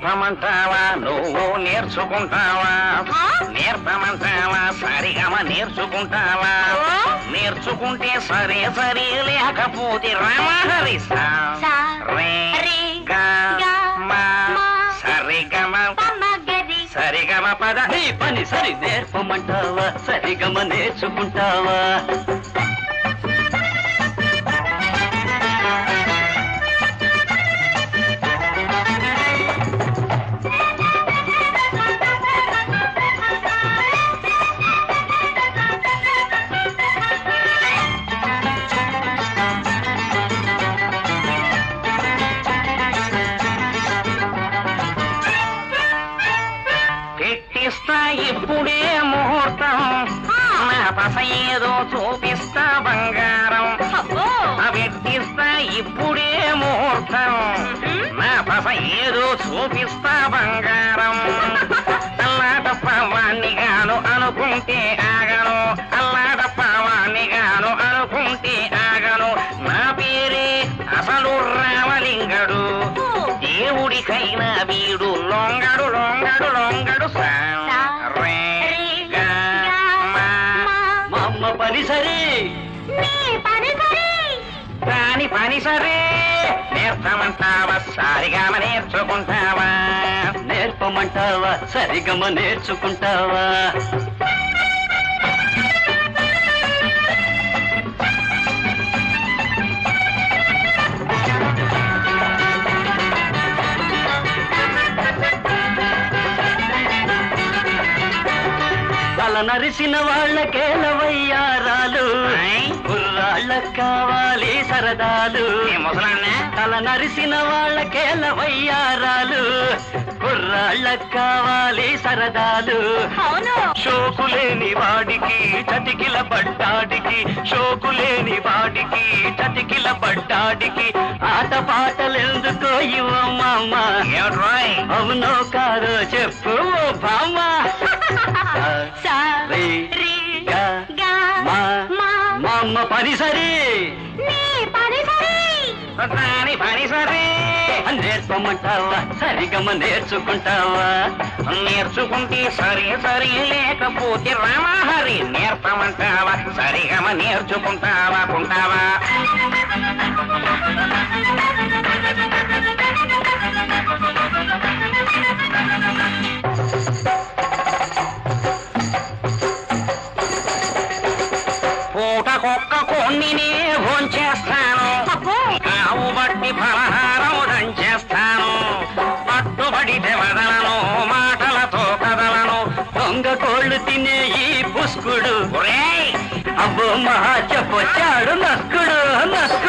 నేర్పమంటావా నువ్వు నేర్చుకుంటావా ఆ? నేర్పమంటావా సరిగమ నేర్చుకుంటావా ఓ. నేర్చుకుంటే సరే సరే లేకపోతే రమహరి సా సా, రే రే, గా గా, మా మా, సరిగమ పమగరి సరిగమ పద నీ పని సరి నేర్పమంటావా సరిగమ నేర్చుకుంటావా పెట్టిస్తా ఇప్పుడే ముహూర్తం ఆ. నా పస ఏదో చూపిస్తా బంగారం అబ్బో ఆ పెట్టిస్తా ఇప్పుడే ముహూర్తం నా పస ఏదో చూపిస్తా బంగారం అల్లాటప్ప వాణ్ణి గాను అనుకుంటే ఆగను అల్లాటప్ప వాణ్ణి గాను అనుకుంటే ఆగను నా పేరే అసలు రామలింగడు దేవుడికైనా వీడు లొంగడు లొంగడు లొంగడు సా సా, రే రే, గా మా మా అమ్మ పని సరి నీ పని సరి దాని పని సరే నేర్పమంటావా సారిగామ నేర్చుకుంటావా నేర్పమంటావా సరిగమ నేర్చుకుంటావా తల నరిసిన వాళ్ళకేలవయ్యారాలు ఆయ్. కుర్రాళ్ళకు కావాలి సరదాలు ఏ ముసలాన్నే తల నరిసిన వాళ్ళకేలవయ్యారాలు కుర్రాళ్ళకు కావాలి సరదాలు అవును షోకులేని వాడికి చతికిల పడ్డాడికి షోకులేని వాడికి చతికిల పడ్డాడికి ఆట పాటలెందుకో ఇవ్వమ్మ ఏమిటి రోయ్ అవునో కాదో చెప్పు ఓ బామ్మ సా, రే, రే, గా, గా, మా, మా, మా అమ్మ పని సరి నీ పని సరి దాని పని సరే నేర్పమంటావా సరిగమ నేర్చుకుంటావా నేర్చుకుంటే సరే సరే లేకపోతే రామహరి నేర్పమంటావా సరిగమ నేర్చుకుంటావా కుంటావా పూటకొక్క కొన్నినే భోంచేస్తాను అబ్బో ఆవు బట్టి ఫలహారం దంచేస్తాను పట్టుబడితే వదలను మాటలతో కదలను దొంగ కోళ్ళు తినే ఈ పుష్కుడు ఒరేయ్ అబ్బో మహా చెప్పొచ్చాడు నస్కుడు నస్కుడు